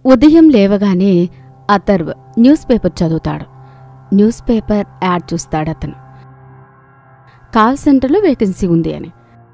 ఉదయం లేవగానే Atharv news paper చదువుతాడు న్యూస్ పేపర్ యాడ్ చూస్తాడు అతను కాల్ సెంటర్లో వేకెన్సీ ఉంది అని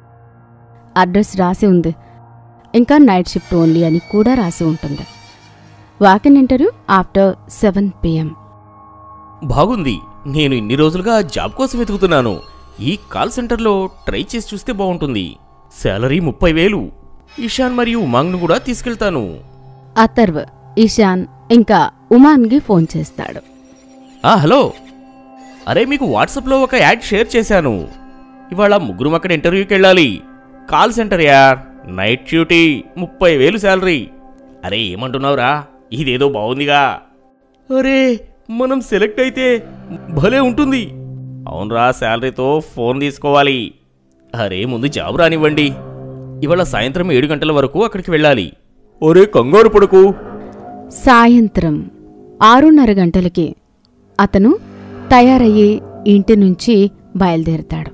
అడ్రస్ రాసి ఉంది ఇంకా నైట్ షిఫ్ట్ ఓన్లీ అని కూడా రాసి ఉంటుంది walk in interview after seven PM బాగుంది నేను ఇన్ని రోజులుగా జాబ్ కోసం వెతుకుతున్నాను ఈ కాల్ సెంటర్లో ట్రై చేసి చూస్తే బాగుంటుంది శాలరీ ముప్పై వేలు ఇషాన్ మరియు ఉమాంగ్ను కూడా తీసుకెళ్తాను అతర్వ్ ఇషాన్ ఇంకా ఉమాన్కి ఫోన్ చేస్తాడు ఆ హలో అరే మీకు వాట్సాప్లో ఒక యాడ్ షేర్ చేశాను ఇవాళ ముగ్గురు అక్కడ ఇంటర్వ్యూకి వెళ్ళాలి కాల్ సెంటర్ యార్ నైట్ డ్యూటీ ముప్పై వేలు శాలరీ అరే ఏమంటున్నావురా ఇదేదో బాగుందిగా అరే మనం సెలెక్ట్ అయితే భలే ఉంటుంది అవునరా శాలరీతో ఫోన్ తీసుకోవాలి అరే ముందు జాబ్ రానివ్వండి ఇవాళ సాయంత్రం ఏడు గంటల వరకు అక్కడికి వెళ్ళాలి ఒరే కంగారు పడుకు సాయంత్రం ఆరున్నర గంటలకి అతను తయారయ్యి ఇంటి నుంచి బయలుదేరతాడు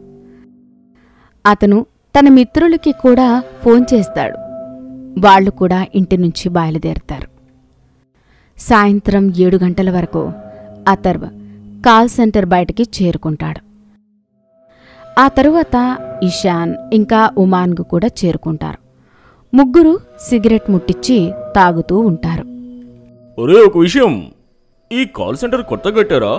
అతను తన మిత్రులకి కూడా ఫోన్ చేస్తాడు వాళ్ళు కూడా ఇంటి నుంచి బయలుదేరతారు సాయంత్రం ఏడు గంటల వరకు అతర్వ్ కాల్ సెంటర్ బయటికి చేరుకుంటాడు ఆ తరువాత ఇషాన్ ఇంకా ఉమాన్గు కూడా చేరుకుంటారు ముగ్గురు సిగరెట్ ముట్టించి తాగుతూ ఉంటారు ఒరే ఒక విషయం ఈ కాల్ సెంటర్ కొత్త కట్టారా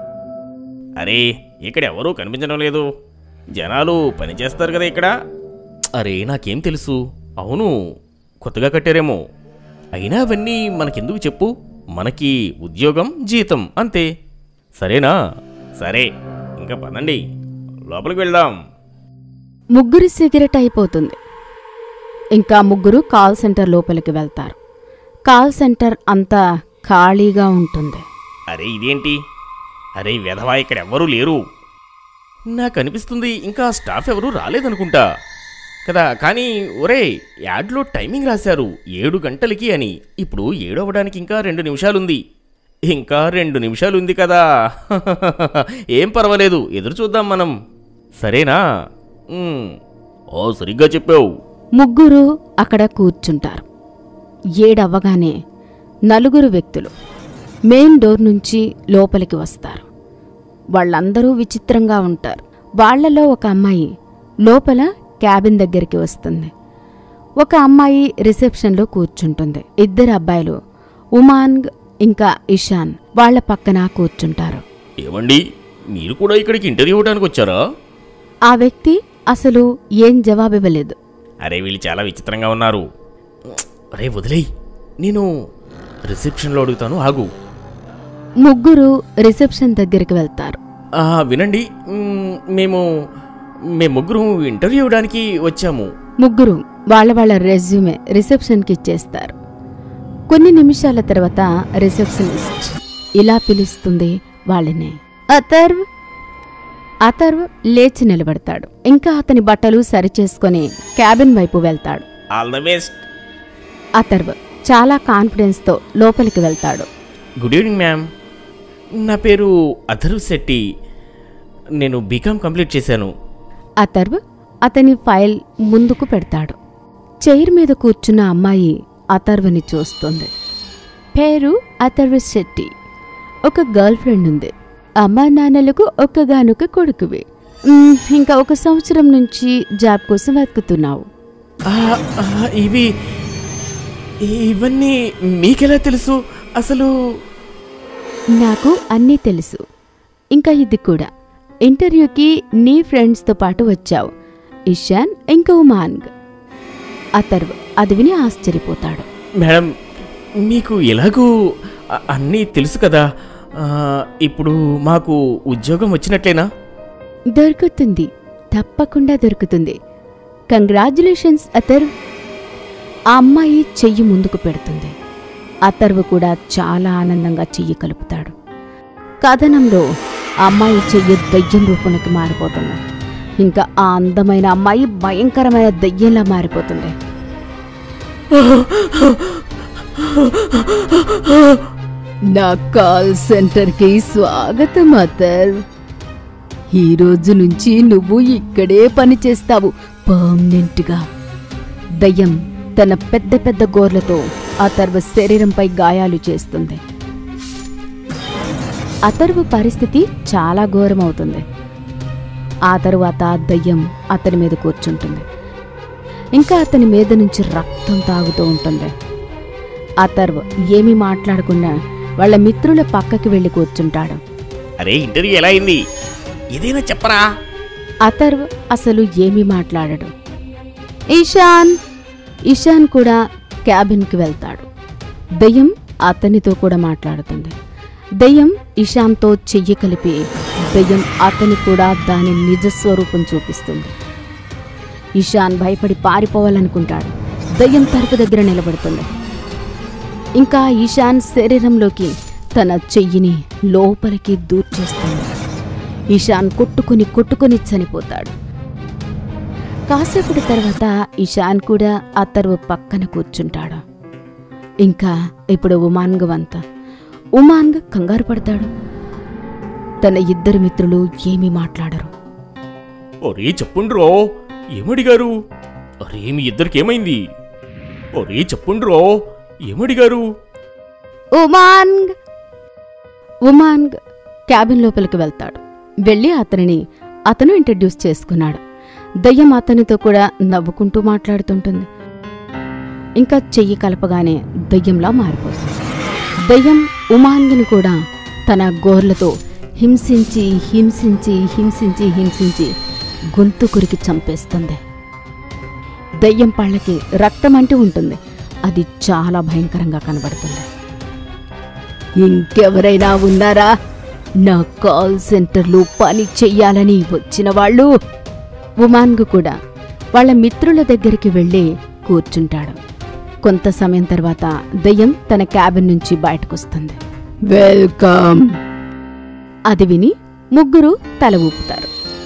అరే ఇక్కడ ఎవరూ కనిపించడం లేదు జనాలు పని చేస్తారు కదా ఇక్కడ అరే నాకేం తెలుసు అవును కొత్తగా కట్టారేమో అయినా అవన్నీ మనకెందుకు చెప్పు మనకి ఉద్యోగం జీతం అంతే సరేనా సరే ఇంకా పదండి లోపలికి వెళ్దాం ముగ్గురి సిగరెట్ అయిపోతుంది ఇంకా ముగ్గురు కాల్ సెంటర్ లోపలికి వెళ్తారు కాల్ సెంటర్ అంతా ఖాళీగా ఉంటుంది అరే ఇదేంటి అరే వెధవా ఇక్కడ ఎవ్వరూ లేరు నాకు అనిపిస్తుంది ఇంకా స్టాఫ్ ఎవరూ రాలేదనుకుంటా కదా కానీ ఒరే యాడ్లో టైమింగ్ రాశారు ఏడు గంటలకి అని ఇప్పుడు ఏడు అవ్వడానికి ఇంకా రెండు నిమిషాలుంది ఇంకా రెండు నిమిషాలుంది కదా ఏం పర్వాలేదు ఎదురు చూద్దాం మనం సరేనా ఉమ్, ఓ సరిగ్గా చెప్పావు ముగ్గురు అక్కడ కూర్చుంటారు ఏడవ్వగానే నలుగురు వ్యక్తులు మెయిన్ డోర్ నుంచి లోపలికి వస్తారు వాళ్ళందరూ విచిత్రంగా ఉంటారు వాళ్ళలో ఒక అమ్మాయి లోపల క్యాబిన్ దగ్గరికి వస్తుంది ఒక అమ్మాయి రిసెప్షన్లో కూర్చుంటుంది ఇద్దరు అబ్బాయిలు ఉమాంగ్ ఇంకా ఇషాన్ వాళ్ళ పక్కన కూర్చుంటారు ఏమండి మీరు కూడా ఇక్కడికి ఇంటర్వ్యూ ఇవ్వడానికి వచ్చారా ఆ వ్యక్తి అసలు ఏం జవాబివ్వలేదు అరే వీళ్ళు చాలా విచిత్రంగా ఉన్నారు అరే వదిలేయ్ నేను రిసెప్షన్లో అడుగుతాను ఆగు ముగ్గురు రిసెప్షన్ దగ్గరికి వెళ్తారు ఆ, వినండి మ్, మేము మేము ముగ్గురు ఇంటర్వ్యూ ఇవ్వడానికి వచ్చాము ముగ్గురు వాళ్ళ వాళ్ళ రెజ్యూమే రిసెప్షన్కి ఇచ్చేస్తారు కొన్ని నిమిషాల తర్వాత రిసెప్షనిస్ట్ ఇలా పిలుస్తుంది వాళ్ళని అతర్వ్ అతర్వ్ లేచి నిలబడతాడు ఇంకా అతని బట్టలు సరిచేసుకొని క్యాబిన్ వైపు వెళ్తాడు ఆల్ ద బెస్ట్ అతర్వ్ చాలా కాన్ఫిడెన్స్తో లోపలికి వెళ్తాడు గుడ్ ఈవినింగ్ మ్యామ్ నా పేరు అథర్వ్ శెట్టి నేను బీకామ్ కంప్లీట్ చేశాను అతర్వ్ అతని ఫైల్ ముందుకు పెడతాడు చైర్ మీద కూర్చున్న అమ్మాయి అతర్వని చూస్తుంది పేరు అతర్వ శెట్టి ఒక గర్ల్ ఫ్రెండ్ ఉంది అమ్మా నాన్నలకు ఒక్కగానొక కొడుకువి మ్, ఇంకా ఒక సంవత్సరం నుంచి జాబ్ కోసం వెతుకుతున్నావు ఆ, ఆ, ఇవి ఇవన్నీ మీకెలా తెలుసు అసలు నాకు అన్నీ తెలుసు ఇంకా ఇది కూడా ఇంటర్వ్యూకి నీ ఫ్రెండ్స్తో పాటు వచ్చావు ఇషాన్ ఇంకా ఉమాంగ్ అతర్వ్ అది విని ఆశ్చర్యపోతాడు మేడం మీకు ఎలాగూ అ- అన్నీ తెలుసు కదా ఆ, ఇప్పుడు మాకు ఉద్యోగం వచ్చినట్లేనా దొరుకుతుంది తప్పకుండా దొరుకుతుంది కంగ్రాచులేషన్స్ అతర్వ్ ఆ అమ్మాయి చెయ్యి ముందుకు పెడుతుంది అతర్వ్ కూడా చాలా ఆనందంగా చెయ్యి కలుపుతాడు కథనంలో ఆ అమ్మాయి చెయ్యి దయ్యం రూపంలోకి మారిపోతుంది ఇంకా ఆ అందమైన అమ్మాయి భయంకరమైన దయ్యంలా మారిపోతుంది నా కాల్ సెంటర్కి స్వాగతం అతర్ ఈ రోజు నుంచి నువ్వు ఇక్కడే పని చేస్తావు పర్మనెంట్గా దయ్యం తన పెద్ద పెద్ద గోర్లతో అథర్వ శరీరంపై గాయాలు చేస్తుంది అథర్వ పరిస్థితి చాలా ఘోరమవుతుంది ఆ తరువాత దయ్యం అతని మీద కూర్చుంటుంది ఇంకా అతని మీద నుంచి రక్తం తాగుతూ ఉంటుంది అథర్వ్ ఏమీ మాట్లాడకుండా వాళ్ళ మిత్రుల పక్కకి వెళ్ళి కూర్చుంటాడు అరే ఇంటర్వ్యూ ఎలా అయింది ఏదైనా చెప్పరా అథర్వ్ అసలు ఏమీ మాట్లాడడు ఈశాన్ ఈశాన్ కూడా క్యాబిన్కి వెళ్తాడు దయ్యం అతనితో కూడా మాట్లాడుతుంది దయ్యం ఇషాన్తో చెయ్యి కలిపి దయ్యం అతని కూడా దాని నిజ స్వరూపం చూపిస్తుంది ఇషాన్ భయపడి పారిపోవాలనుకుంటాడు దయ్యం తలుపు దగ్గర నిలబడుతుంది ఇంకా ఈశాన్ శరీరంలోకి తన చెయ్యిని లోపలికి దూర్చేస్తుంది ఈశాన్ కొట్టుకుని కొట్టుకుని చనిపోతాడు కాసేపటి తర్వాత ఈశాన్ కూడా అతరు పక్కన కూర్చుంటాడు ఇంకా ఇప్పుడు ఉమాంగ్ వంత ఉమాంగ్ కంగారు పడతాడు తన ఇద్దరు మిత్రులు ఏమీ మాట్లాడరు ఒరే చెప్పుండ్రో ఏమడిగారు అరే మీ ఇద్దరికి ఏమైంది ఒరే చెప్పుండ్రో ఏమడిగారు ఉమాంగ్ ఉమాంగ్ క్యాబిన్ లోపలికి వెళ్తాడు వెళ్ళి అతనిని అతను ఇంట్రడ్యూస్ చేసుకున్నాడు దయ్యం అతనితో కూడా నవ్వుకుంటూ మాట్లాడుతుంటుంది ఇంకా చెయ్యి కలపగానే దయ్యంలా మారిపోతుంది దయ్యం ఉమాంగిని కూడా తన గోర్లతో హింసించి హింసించి హింసించి హింసించి గొంతు కురికి చంపేస్తుంది దయ్యం పళ్ళకి రక్తం అంటూ ఉంటుంది అది చాలా భయంకరంగా కనబడుతుంది ఇంకెవరైనా ఉన్నారా నా కాల్ సెంటర్లో పని చెయ్యాలని వచ్చిన వాళ్ళు ఉమాంగ్ కూడా వాళ్ళ మిత్రుల దగ్గరికి వెళ్ళి కూర్చుంటాడు కొంత సమయం తర్వాత దయ్యం తన క్యాబిన్ నుంచి బయటకొస్తుంది వెల్కమ్ అది విని ముగ్గురు తల ఊపుతారు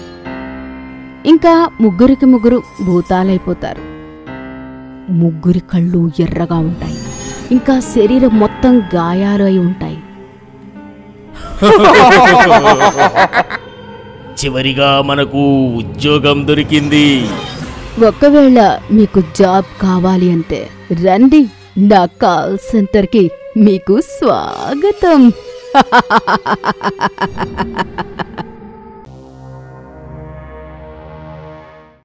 ఇంకా ముగ్గురికి ముగ్గురు భూతాలైపోతారు ముగ్గురి కళ్ళు ఎర్రగా ఉంటాయి ఇంకా శరీరం మొత్తం గాయాలు అయి ఉంటాయి చివరిగా మనకు ఉద్యోగం దొరికింది ఒకవేళ మీకు జాబ్ కావాలి అంటే రండి నా కాల్ సెంటర్కి మీకు స్వాగతం